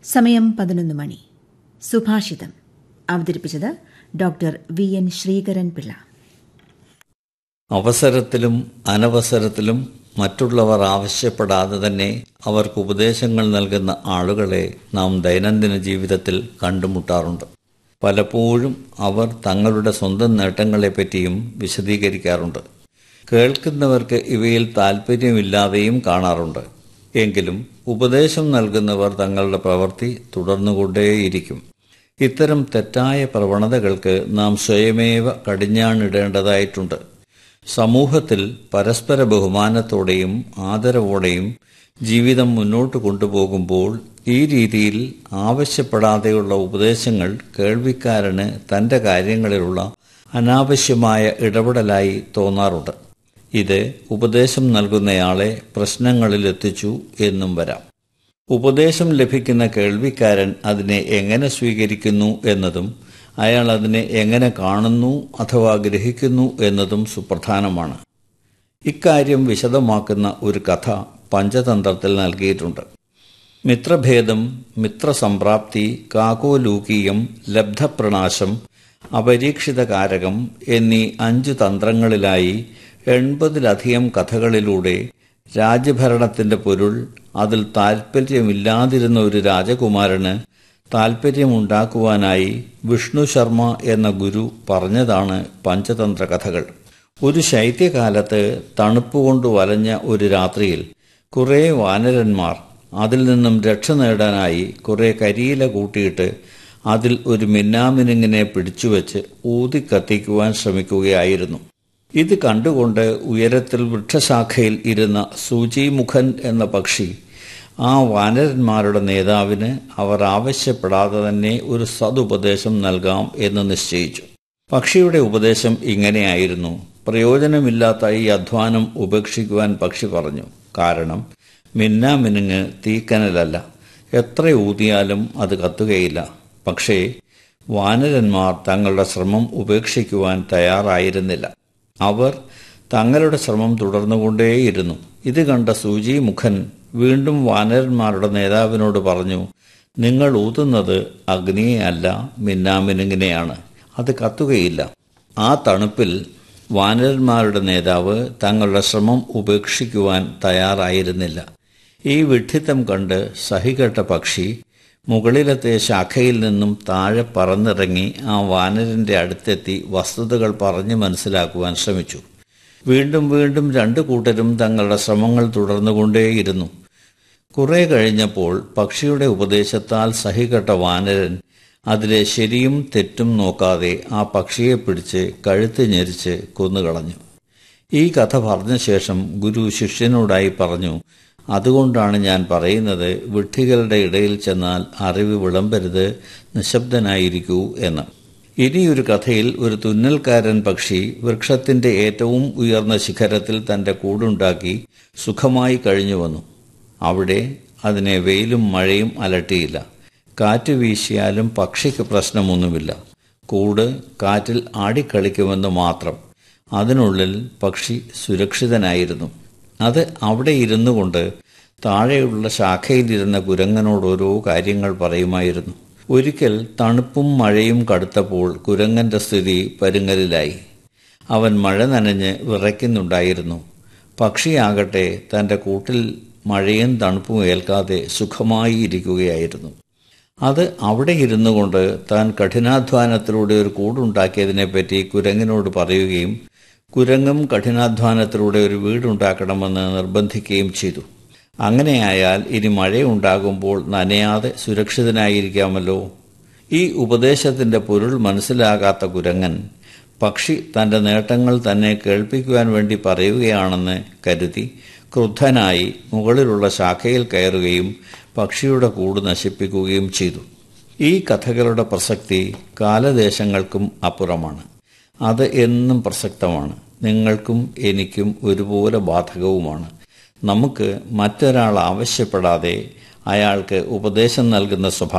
സമയം പതിനൊന്ന് മണി സുഭാഷിതം അവതരിപ്പിച്ചത് doctor V N Sreekaran Pillai അവസരത്തിലും അനവസരത്തിലും മറ്റുള്ളവർ ആവശ്യപ്പെടാതെ തന്നെ അവർക്ക് ഉപദേശങ്ങൾ നൽകുന്ന ആളുകളെ നാം ദൈനംദിന ജീവിതത്തിൽ കണ്ടുമുട്ടാറുണ്ട് പലപ്പോഴും അവർ തങ്ങളുടെ സ്വന്തം നേട്ടങ്ങളെപ്പറ്റിയും വിശദീകരിക്കാറുണ്ട് കേൾക്കുന്നവർക്ക് ഇവയിൽ താൽപ്പര്യമില്ലാതെയും കാണാറുണ്ട് എങ്കിലും ഉപദേശം നൽകുന്നവർ തങ്ങളുടെ പ്രവൃത്തി തുടർന്നുകൊണ്ടേയിരിക്കും ഇത്തരം തെറ്റായ പ്രവണതകൾക്ക് നാം സ്വയമേവ കടിഞ്ഞാണിടേണ്ടതായിട്ടുണ്ട് സമൂഹത്തിൽ പരസ്പര ബഹുമാനത്തോടെയും ആദരവോടെയും ജീവിതം മുന്നോട്ട് കൊണ്ടുപോകുമ്പോൾ ഈ രീതിയിൽ ആവശ്യപ്പെടാതെയുള്ള ഉപദേശങ്ങൾ കേൾവിക്കാരന് തന്റെ കാര്യങ്ങളിലുള്ള അനാവശ്യമായ ഇടപെടലായി തോന്നാറുണ്ട് ഇത് ഉപദേശം നൽകുന്നയാളെ പ്രശ്നങ്ങളിലെത്തിച്ചു എന്നും വരാം ഉപദേശം ലഭിക്കുന്ന കേൾവിക്കാരൻ അതിനെ എങ്ങനെ സ്വീകരിക്കുന്നു എന്നതും അയാൾ അതിനെ എങ്ങനെ കാണുന്നു അഥവാ ഗ്രഹിക്കുന്നു എന്നതും സുപ്രധാനമാണ് ഇക്കാര്യം വിശദമാക്കുന്ന ഒരു കഥ പഞ്ചതന്ത്രത്തിൽ നൽകിയിട്ടുണ്ട് മിത്രഭേദം മിത്രസംപ്രാപ്തി കാകോലൂകീയം ലബ്ധപ്രണാശം അപരീക്ഷിതകാരകം എന്നീ അഞ്ചു തന്ത്രങ്ങളിലായി എൺപതിലധികം കഥകളിലൂടെ രാജ്യഭരണത്തിന്റെ പൊരുൾ അതിൽ താൽപ്പര്യമില്ലാതിരുന്ന ഒരു രാജകുമാരന് താൽപ്പര്യമുണ്ടാക്കുവാനായി വിഷ്ണു ശർമ്മ എന്ന ഗുരു പറഞ്ഞതാണ് പഞ്ചതന്ത്ര കഥകൾ ഒരു ശൈത്യകാലത്ത് തണുപ്പുകൊണ്ട് വലഞ്ഞ ഒരു രാത്രിയിൽ കുറെ വാനരന്മാർ അതിൽ നിന്നും രക്ഷ നേടാനായി കുറെ കരിയില കൂട്ടിയിട്ട് അതിൽ ഒരു മിന്നാമിനുങ്ങിനെ പിടിച്ചുവെച്ച് ഊതി കത്തിക്കുവാൻ ശ്രമിക്കുകയായിരുന്നു ഇത് കണ്ടുകൊണ്ട് ഉയരത്തിൽ വൃക്ഷശാഖയിൽ ഇരുന്ന സൂചിമുഖൻ എന്ന പക്ഷി ആ വാനരന്മാരുടെ നേതാവിന് അവർ ആവശ്യപ്പെടാതെ തന്നെ ഒരു സതുപദേശം നൽകാം എന്ന് നിശ്ചയിച്ചു പക്ഷിയുടെ ഉപദേശം ഇങ്ങനെയായിരുന്നു പ്രയോജനമില്ലാത്ത ഈ അധ്വാനം ഉപേക്ഷിക്കുവാൻ പക്ഷി പറഞ്ഞു കാരണം മിന്നാമിനുങ്ങ് തീക്കനലല്ല എത്ര ഊതിയാലും അത് കത്തുകയില്ല പക്ഷേ വാനരന്മാർ തങ്ങളുടെ ശ്രമം ഉപേക്ഷിക്കുവാൻ തയ്യാറായിരുന്നില്ല അവർ തങ്ങളുടെ ശ്രമം തുടർന്നുകൊണ്ടേയിരുന്നു ഇത് കണ്ട സൂചി മുഖൻ വീണ്ടും വാനരന്മാരുടെ നേതാവിനോട് പറഞ്ഞു നിങ്ങൾ ഊതുന്നത് അഗ്നിയെ അല്ല മിന്നാമിനുങ്ങിനെയാണ് അത് കത്തുകയില്ല ആ തണുപ്പിൽ വാനരന്മാരുടെ നേതാവ് തങ്ങളുടെ ശ്രമം ഉപേക്ഷിക്കുവാൻ തയ്യാറായിരുന്നില്ല ഈ വിഡ്ഢിത്തം കണ്ട് സഹികെട്ട പക്ഷി മുകളിലത്തെ ശാഖയിൽ നിന്നും താഴെ പറന്നിറങ്ങി ആ വാനരന്റെ അടുത്തെത്തി വസ്തുതകൾ പറഞ്ഞു മനസ്സിലാക്കുവാൻ ശ്രമിച്ചു വീണ്ടും വീണ്ടും രണ്ടു കൂട്ടരും തങ്ങളുടെ ശ്രമങ്ങൾ തുടർന്നുകൊണ്ടേയിരുന്നു കുറെ കഴിഞ്ഞപ്പോൾ പക്ഷിയുടെ ഉപദേശത്താൽ സഹികെട്ട വാനരൻ അതിലെ ശരിയും തെറ്റും നോക്കാതെ ആ പക്ഷിയെ പിടിച്ച് കഴുത്ത് ഞെരിച്ച് കൊന്നുകളഞ്ഞു ഈ കഥ പറഞ്ഞ ശേഷം ഗുരു ശിഷ്യനോടായി പറഞ്ഞു അതുകൊണ്ടാണ് ഞാൻ പറയുന്നത് വിഡ്ഢികളുടെ ഇടയിൽ ചെന്നാൽ അറിവ് വിളമ്പരുത് നിശബ്ദനായിരിക്കൂ എന്ന് ഇനിയൊരു കഥയിൽ ഒരു തുന്നൽക്കാരൻ പക്ഷി വൃക്ഷത്തിന്റെ ഏറ്റവും ഉയർന്ന ശിഖരത്തിൽ തന്റെ കൂടുണ്ടാക്കി സുഖമായി കഴിഞ്ഞു വന്നു അവിടെ അതിനെ വെയിലും മഴയും അലട്ടിയില്ല കാറ്റ് വീശിയാലും പക്ഷിക്ക് പ്രശ്നമൊന്നുമില്ല കൂട് കാറ്റിൽ ആടിക്കളിക്കുമെന്ന് മാത്രം അതിനുള്ളിൽ പക്ഷി സുരക്ഷിതനായിരുന്നു അത് അവിടെ ഇരുന്നു കൊണ്ട് താഴെയുള്ള ശാഖയിലിരുന്ന കുരങ്ങനോട് ഓരോ കാര്യങ്ങൾ പറയുമായിരുന്നു ഒരിക്കൽ തണുപ്പും മഴയും കടുത്തപ്പോൾ കുരങ്ങന്റെ സ്ഥിതി പരുങ്ങലിലായി അവൻ മഴ നനഞ്ഞ് വിറയ്ക്കുന്നുണ്ടായിരുന്നു പക്ഷിയാകട്ടെ തന്റെ കൂട്ടിൽ മഴയും തണുപ്പും ഏൽക്കാതെ സുഖമായി ഇരിക്കുകയായിരുന്നു അത് അവിടെ ഇരുന്നു കൊണ്ട് താൻ കഠിനാധ്വാനത്തിലൂടെ ഒരു കൂടുണ്ടാക്കിയതിനെപ്പറ്റി കുരങ്ങിനോട് പറയുകയും കുരങ്ങും കഠിനാധ്വാനത്തിലൂടെ ഒരു വീടുണ്ടാക്കണമെന്ന് നിർബന്ധിക്കുകയും ചെയ്തു അങ്ങനെയായാൽ ഇനി മഴയുണ്ടാകുമ്പോൾ നനയാതെ സുരക്ഷിതനായിരിക്കാമല്ലോ ഈ ഉപദേശത്തിന്റെ പൊരുൾ മനസ്സിലാകാത്ത കുരങ്ങൻ പക്ഷി തന്റെ നേട്ടങ്ങൾ തന്നെ കേൾപ്പിക്കുവാൻ വേണ്ടി പറയുകയാണെന്ന് കരുതി ക്രുദ്ധനായി മുകളിലുള്ള ശാഖയിൽ കയറുകയും പക്ഷിയുടെ കൂട് നശിപ്പിക്കുകയും ചെയ്തു ഈ കഥകളുടെ പ്രസക്തി കാലദേശങ്ങൾക്കും അപ്പുറമാണ് അത് എന്നും പ്രസക്തമാണ് നിങ്ങൾക്കും എനിക്കും ഒരുപോലെ ബാധകവുമാണ് നമുക്ക് മറ്റൊരാൾ ആവശ്യപ്പെടാതെ അയാൾക്ക് ഉപദേശം നൽകുന്ന സ്വഭാവം